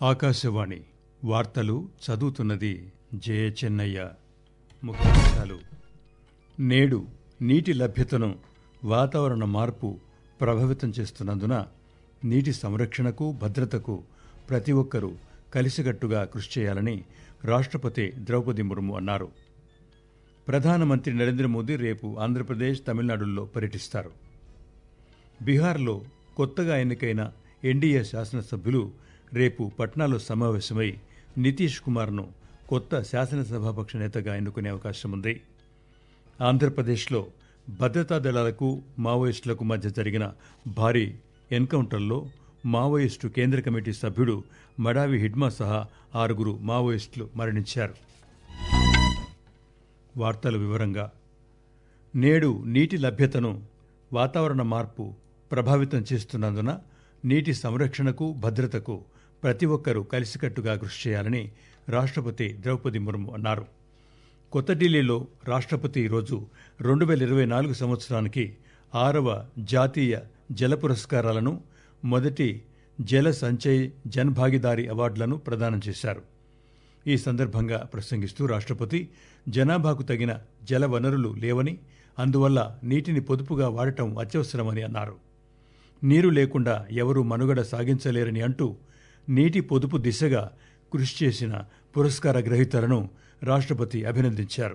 ఆకాశవాణి వార్తలు చదువుతున్నది జయ చెన్నయ్య ముఖ్యాంశాలు నేడు నీటి లభ్యతను వాతావరణ మార్పు ప్రభావితం చేస్తున్నందున నీటి సంరక్షణకు భద్రతకు ప్రతి ఒక్కరూ కలిసికట్టుగా కృషి చేయాలని రాష్ట్రపతి ద్రౌపది ముర్ము అన్నారు ప్రధానమంత్రి నరేంద్ర మోదీ రేపు ఆంధ్రప్రదేశ్ తమిళనాడుల్లో పర్యటిస్తారు బీహార్లో కొత్తగా ఎన్నికైన ఎన్డీఏ శాసనసభ్యులు రేపు పట్నాలో సమావేశమై నితీష్ కుమార్ను కొత్త శాసనసభాపక్ష నేతగా ఎన్నుకునే అవకాశం ఉంది ఆంధ్రప్రదేశ్లో భద్రతా దళాలకు మావోయిస్టులకు మధ్య జరిగిన భారీ ఎన్కౌంటర్లో మావోయిస్టు కేంద్ర కమిటీ సభ్యుడు మడావి హిడ్మా సహా ఆరుగురు మావోయిస్టులు మరణించారు వార్తల వివరంగా నేడు నీటి లభ్యతను వాతావరణ మార్పు ప్రభావితం చేస్తున్నందున నీటి సంరక్షణకు భద్రతకు ప్రతి ఒక్కరూ కలిసికట్టుగా కృషి చేయాలని రాష్ట్రపతి ద్రౌపది ముర్ము అన్నారు కొత్త ఢిల్లీలో రాష్ట్రపతి ఈరోజు రెండు వేల ఇరవై నాలుగు సంవత్సరానికి ఆరవ జాతీయ జల పురస్కారాలను మొదటి జల సంచయ్ జన్ భాగీదారీ అవార్డులను ప్రదానం చేశారు ఈ సందర్భంగా ప్రసంగిస్తూ రాష్ట్రపతి జనాభాకు తగిన జల వనరులు లేవని అందువల్ల నీటిని పొదుపుగా వాడటం అత్యవసరమని అన్నారు నీరు లేకుండా ఎవరూ మనుగడ సాగించలేరని అంటూ నీటి పొదుపు దిశగా కృషి చేసిన పురస్కార గ్రహీతలను రాష్ట్రపతి అభినందించారు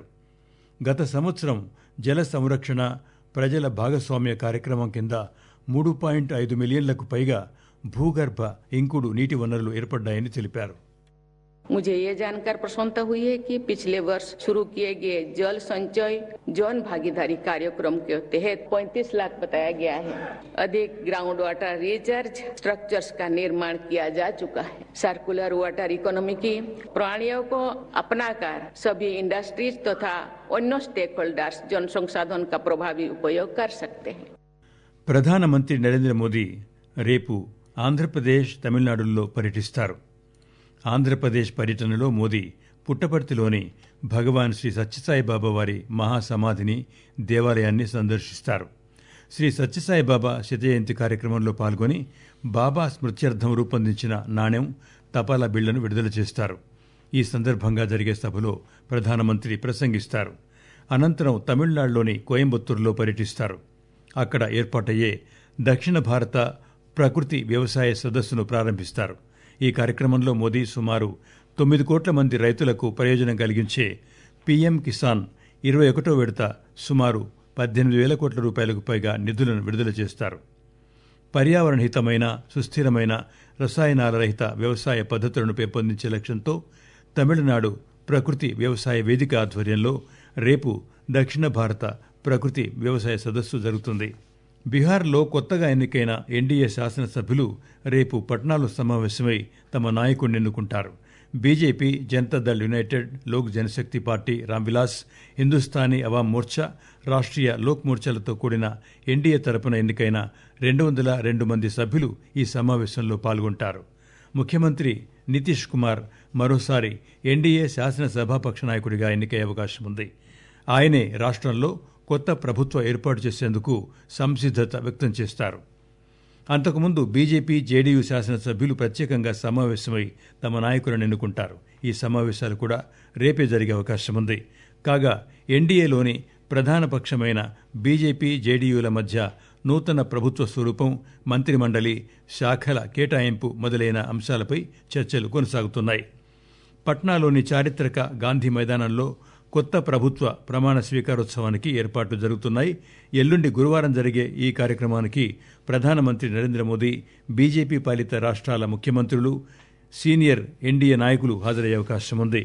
గత సంవత్సరం జల సంరక్షణ ప్రజల భాగస్వామ్య కార్యక్రమం కింద మూడు పాయింట్ ఐదు మిలియన్లకు పైగా భూగర్భ ఇంకుడు నీటి వనరులు ఏర్పడ్డాయని తెలిపారు मुझे ये जानकर प्रसन्नता हुई है कि पिछले वर्ष शुरू किए गए जल संचय जन भागीदारी कार्यक्रम के तहत 35 लाख बताया गया है अधिक ग्राउंड वाटर रिचार्ज स्ट्रक्चर्स का निर्माण किया जा चुका है सर्कुलर वाटर इकोनॉमी की प्रणालियों को अपनाकर सभी इंडस्ट्रीज तथा अन्य स्टेक होल्डर्स जन संसाधन का प्रभावी उपयोग कर सकते हैं ప్రధానమంత్రి నరేంద్ర మోదీ రేపు ఆంధ్రప్రదేశ్ తమిళనాడుల్లో పర్యటిస్తారు ఆంధ్రప్రదేశ్ పర్యటనలో మోదీ పుట్టపర్తిలోని భగవాన్ శ్రీ సత్యసాయిబాబా వారి మహాసమాధిని దేవాలయాన్ని సందర్శిస్తారు శ్రీ సత్యసాయిబాబా శతజయంతి కార్యక్రమంలో పాల్గొని బాబా స్మృత్యర్థం రూపొందించిన నాణ్యం తపాలా బిళ్లను విడుదల చేస్తారు ఈ సందర్భంగా జరిగే సభలో ప్రధానమంత్రి ప్రసంగిస్తారు అనంతరం తమిళనాడులోని కోయంబత్తూరులో పర్యటిస్తారు అక్కడ ఏర్పాటయ్యే దక్షిణ భారత ప్రకృతి వ్యవసాయ సదస్సును ప్రారంభిస్తారు ఈ కార్యక్రమంలో మోదీ సుమారు తొమ్మిది కోట్ల మంది రైతులకు ప్రయోజనం కలిగించే పీఎం కిసాన్ ఇరవై ఒకటో విడత సుమారు పద్దెనిమిది వేల కోట్ల రూపాయలకు పైగా నిధులను విడుదల చేస్తారు పర్యావరణ హితమైన సుస్థిరమైన రసాయనాల రహిత వ్యవసాయ పద్ధతులను పెంపొందించే లక్ష్యంతో తమిళనాడు ప్రకృతి వ్యవసాయ వేదిక ఆధ్వర్యంలో రేపు దక్షిణ భారత ప్రకృతి వ్యవసాయ సదస్సు జరుగుతుంది బీహార్లో కొత్తగా ఎన్నికైన ఎన్డీఏ శాసనసభ్యులు రేపు పట్నాలో సమావేశమై తమ నాయకుడిని ఎన్నుకుంటారు BJP Janata Dal united Lok Janshakti party Ramvilas Hindustani Awam Morcha Rashtriya Lok మోర్చాలతో కూడిన ఎన్డీఏ తరపున ఎన్నికైన రెండు వందల రెండు మంది సభ్యులు ఈ సమావేశంలో పాల్గొంటారు ముఖ్యమంత్రి నితీష్ కుమార్ మరోసారి ఎన్డీఏ శాసనసభాపక్ష నాయకుడిగా ఎన్నికయ్యే అవకాశం ఉంది ఆయనే రాష్ట్రంలో కొత్త ప్రభుత్వ ఏర్పాటు చేసేందుకు సంసిద్దత వ్యక్తం చేస్తారు అంతకుముందు బీజేపీ జేడీయూ శాసనసభ్యులు ప్రత్యేకంగా సమావేశమై తమ నాయకులను ఎన్నుకుంటారు ఈ సమావేశాలు కూడా రేపే జరిగే అవకాశం ఉంది కాగా ఎన్డీఏలోని ప్రధాన పక్షమైన బీజేపీ జేడీయూల మధ్య నూతన ప్రభుత్వ స్వరూపం మంత్రిమండలి శాఖల కేటాయింపు మొదలైన అంశాలపై చర్చలు కొనసాగుతున్నాయి పట్నాలోని చారిత్రక గాంధీ మైదానంలో కొత్త ప్రభుత్వ ప్రమాణ స్వీకారోత్సవానికి ఏర్పాట్లు జరుగుతున్నాయి ఎల్లుండి గురువారం జరిగే ఈ కార్యక్రమానికి ప్రధానమంత్రి నరేంద్ర మోదీ బీజేపీ పాలిత రాష్ట్రాల ముఖ్యమంత్రులు సీనియర్ ఎన్డీఏ నాయకులు హాజరయ్యే అవకాశం ఉంది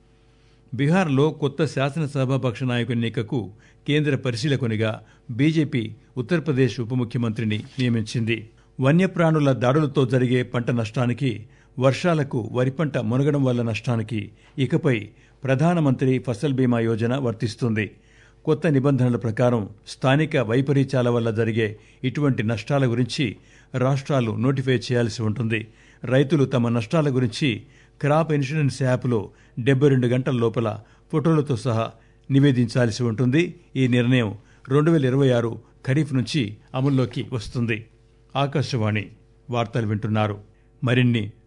బీహార్లో కొత్త శాసనసభాపక్ష నాయకు ఎన్నికకు కేంద్ర పరిశీలకునిగా బీజేపీ ఉత్తరప్రదేశ్ ఉప ముఖ్యమంత్రిని నియమించింది వన్యప్రాణుల దాడులతో జరిగే పంట నష్టానికి వర్షాలకు వరి పంట మునగడం వల్ల నష్టానికి ఇకపై ప్రధానమంత్రి ఫసల్ బీమా యోజన వర్తిస్తుంది కొత్త నిబంధనల ప్రకారం స్థానిక వైపరీత్యాల వల్ల జరిగే ఇటువంటి నష్టాల గురించి రాష్ట్రాలు నోటిఫై చేయాల్సి ఉంటుంది రైతులు తమ నష్టాల గురించి క్రాప్ ఇన్సూరెన్స్ యాప్లో డెబ్బై రెండు గంటల లోపల ఫోటోలతో సహా నివేదించాల్సి ఉంటుంది ఈ నిర్ణయం రెండు వేల ఇరవై ఆరు ఖరీఫ్ నుంచి అమల్లోకి వస్తుంది ఆకాశవాణి వార్తలు వింటున్నారు మరిన్ని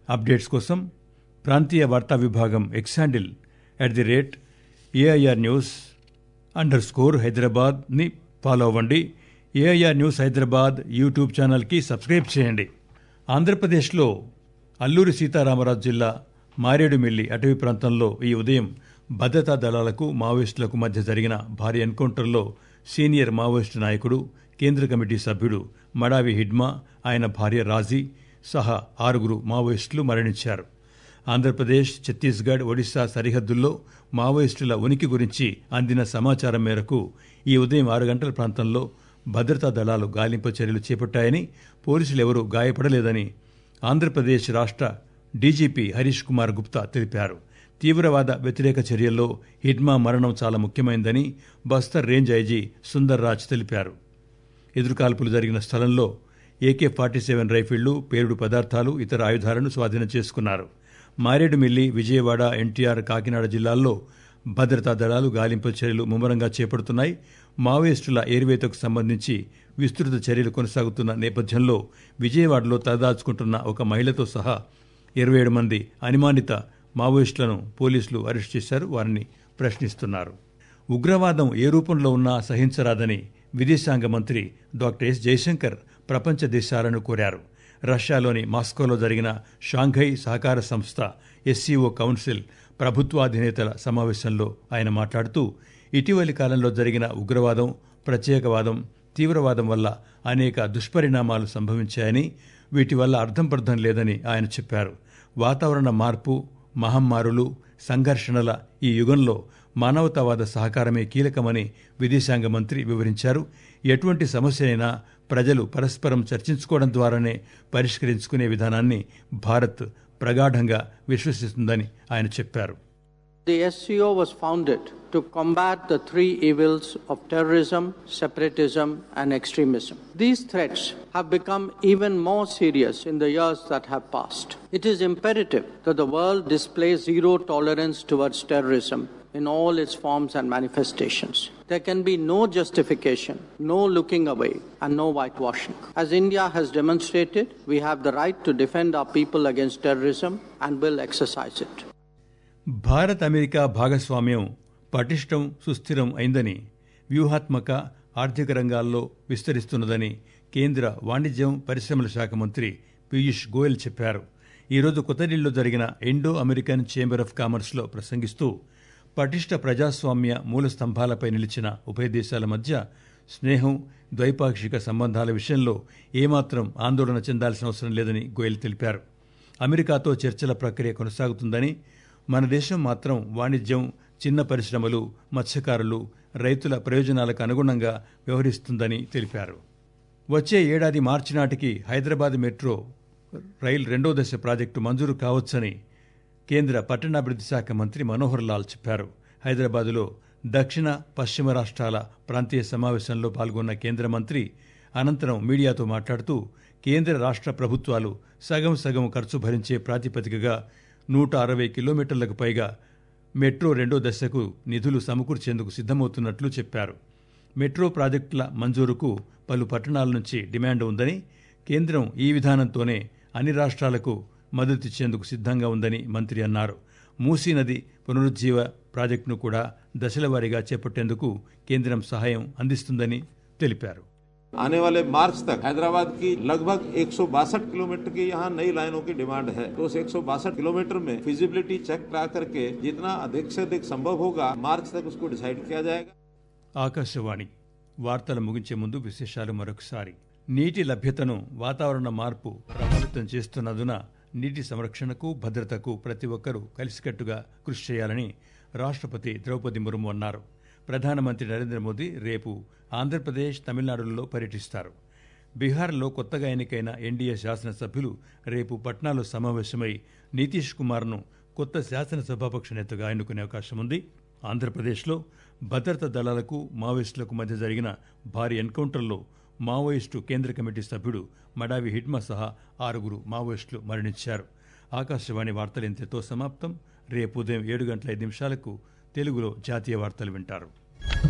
అప్డేట్స్ కోసం ప్రాంతీయ వార్తా విభాగం X handle at the rate AIR news under score హైదరాబాద్ని ఫాలో అవ్వండి ఏఐఆర్ న్యూస్ హైదరాబాద్ యూట్యూబ్ ఛానల్కి సబ్స్క్రైబ్ చేయండి ఆంధ్రప్రదేశ్లో అల్లూరి సీతారామరాజు జిల్లా మారేడుమిల్లి అటవీ ప్రాంతంలో ఈ ఉదయం భద్రతా దళాలకు మావోయిస్టులకు మధ్య జరిగిన భారీ ఎన్కౌంటర్లో సీనియర్ మావోయిస్టు నాయకుడు కేంద్ర కమిటీ సభ్యుడు మడావి హిడ్మా ఆయన భార్య రాజీ సహా ఆరుగురు మావోయిస్టులు మరణించారు ఆంధ్రప్రదేశ్ ఛత్తీస్గఢ్ ఒడిశా సరిహద్దుల్లో మావోయిస్టుల ఉనికి గురించి అందిన సమాచారం మేరకు ఈ ఉదయం ఆరు గంటల ప్రాంతంలో భద్రతా దళాలు గాలింపు చర్యలు చేపట్టాయని పోలీసులు ఎవరూ గాయపడలేదని ఆంధ్రప్రదేశ్ రాష్ట్ర డీజీపీ హరీష్ కుమార్ గుప్తా తెలిపారు తీవ్రవాద వ్యతిరేక చర్యల్లో హిడ్మా మరణం చాలా ముఖ్యమైందని బస్తర్ రేంజ్ ఐజీ సుందర్ రాజ్ తెలిపారు ఎదురుకాల్పులు జరిగిన స్థలంలో ఏకే ఫార్టీ సెవెన్ రైఫిళ్లు పేలుడు పదార్థాలు ఇతర ఆయుధాలను స్వాధీనం చేసుకున్నారు మారేడుమిల్లి విజయవాడ ఎన్టీఆర్ కాకినాడ జిల్లాల్లో భద్రతా దళాలు గాలింపు చర్యలు ముమ్మరంగా చేపడుతున్నాయి మావోయిస్టుల ఏరివేతకు సంబంధించి విస్తృత చర్యలు కొనసాగుతున్న నేపథ్యంలో విజయవాడలో తలదాచుకుంటున్న ఒక మహిళతో సహా ఇరవై ఏడు మంది అనుమానిత మావోయిస్టులను పోలీసులు అరెస్ట్ చేశారు వారిని ప్రశ్నిస్తున్నారు ఉగ్రవాదం ఏ రూపంలో ఉన్నా సహించరాదని విదేశాంగ మంత్రి డాక్టర్ ఎస్ జయశంకర్ ప్రపంచ దేశాలను కోరారు రష్యాలోని మాస్కోలో జరిగిన షాంఘై సహకార సంస్థ ఎస్సీఓ కౌన్సిల్ ప్రభుత్వాధినేతల సమావేశంలో ఆయన మాట్లాడుతూ ఇటీవలి కాలంలో జరిగిన ఉగ్రవాదం ప్రత్యేకవాదం తీవ్రవాదం వల్ల అనేక దుష్పరిణామాలు సంభవించాయని వీటి వల్ల అర్థం పర్థం లేదని ఆయన చెప్పారు వాతావరణ మార్పు మహమ్మారులు సంఘర్షణల ఈ యుగంలో మానవతావాద సహకారమే కీలకమని విదేశాంగ మంత్రి వివరించారు ఎటువంటి సమస్యనైనా ప్రజలు పరస్పరం చర్చించుకోవడం ద్వారానే పరిష్కరించుకునే విధానాన్ని భారత్ ప్రగాఢంగా విశ్వసిస్తుందని ఆయన చెప్పారు The SCO was founded to combat the three evils of terrorism, separatism, and extremism. These threats have become even more serious in the years that have passed. It is imperative that the world display zero tolerance towards terrorism in all its forms and manifestations. There can be no justification, no looking away, and no whitewashing. As India has demonstrated, we have the right to defend our people against terrorism and will exercise it. Bharat America భాగస్వామ్యం పటిష్టం సుస్థిరం అయిందని వ్యూహాత్మక ఆర్థిక రంగాల్లో విస్తరిస్తున్నదని కేంద్ర వాణిజ్యం పరిశ్రమల శాఖ మంత్రి పీయూష్ గోయల్ చెప్పారు ఈరోజు కొత్తదిల్లీలో జరిగిన ఇండో అమెరికన్ చేంబర్ ఆఫ్ కామర్స్లో ప్రసంగిస్తూ పటిష్ట ప్రజాస్వామ్య మూల స్తంభాలపై నిలిచిన ఉభయ దేశాల మధ్య స్నేహం ద్వైపాక్షిక సంబంధాల విషయంలో ఏమాత్రం ఆందోళన చెందాల్సిన అవసరం లేదని గోయల్ తెలిపారు అమెరికాతో చర్చల ప్రక్రియ కొనసాగుతుందని మన దేశం మాత్రం వాణిజ్యం చిన్న పరిశ్రమలు మత్స్యకారులు రైతుల ప్రయోజనాలకు అనుగుణంగా వ్యవహరిస్తుందని తెలిపారు వచ్చే ఏడాది మార్చి నాటికి హైదరాబాద్ మెట్రో రైల్ రెండో దశ ప్రాజెక్టు మంజూరు కావచ్చని కేంద్ర పట్టణాభివృద్ధి శాఖ మంత్రి మనోహర్ లాల్ చెప్పారు హైదరాబాదులో దక్షిణ పశ్చిమ రాష్ట్రాల ప్రాంతీయ సమావేశంలో పాల్గొన్న కేంద్ర మంత్రి అనంతరం మీడియాతో మాట్లాడుతూ కేంద్ర రాష్ట్ర ప్రభుత్వాలు సగం సగం ఖర్చు భరించే ప్రాతిపదికగా నూట అరవై కిలోమీటర్లకు పైగా మెట్రో రెండో దశకు నిధులు సమకూర్చేందుకు సిద్దమవుతున్నట్లు చెప్పారు మెట్రో ప్రాజెక్టుల మంజూరుకు పలు పట్టణాల నుంచి డిమాండ్ ఉందని కేంద్రం ఈ విధానంతోనే అన్ని రాష్ట్రాలకు మద్దతిచ్చేందుకు సిద్ధంగా ఉందని మంత్రి అన్నారు మూసీ నది పునరుజ్జీవ ప్రాజెక్టును కూడా దశలవారీగా చేపట్టేందుకు కేంద్రం సహాయం అందిస్తుందని తెలిపారు आने वाले मार्च तक हैदराबाद की लगभग एक किलोमीटर की यहाँ नई लाइनों की डिमांड है तो उस एक किलोमीटर में फिजिबिलिटी चेक करा करके जितना अधिक से अधिक संभव होगा मार्च तक उसको डिसाइड किया जाएगा ఆకాశవాణి వార్తలు ముగించే ముందు విశేషాలు మరొకసారి నీటి లభ్యతను వాతావరణ మార్పు ప్రభావితం చేస్తున్నందున నీటి సంరక్షణకు భద్రతకు ప్రతి ఒక్కరూ కలిసికట్టుగా కృషి చేయాలని రాష్ట్రపతి ద్రౌపది ముర్ము అన్నారు ప్రధానమంత్రి నరేంద్ర మోదీ రేపు ఆంధ్రప్రదేశ్ తమిళనాడులలో పర్యటిస్తారు బీహార్లో కొత్తగా ఎన్నికైన ఎన్డీఏ శాసనసభ్యులు రేపు పట్నాలో సమావేశమై నితీష్ కుమార్ను కొత్త శాసనసభాపక్ష నేతగా ఎన్నుకునే అవకాశం ఉంది ఆంధ్రప్రదేశ్లో భద్రతా దళాలకు మావోయిస్టులకు మధ్య జరిగిన భారీ ఎన్కౌంటర్లో మావోయిస్టు కేంద్ర కమిటీ సభ్యుడు మడావి హిడ్మా సహా ఆరుగురు మావోయిస్టులు మరణించారు ఆకాశవాణి వార్తలు ఇంతతో సమాప్తం రేపు ఉదయం ఏడు గంటల ఐదు నిమిషాలకు తెలుగులో జాతీయ వార్తలు వింటారు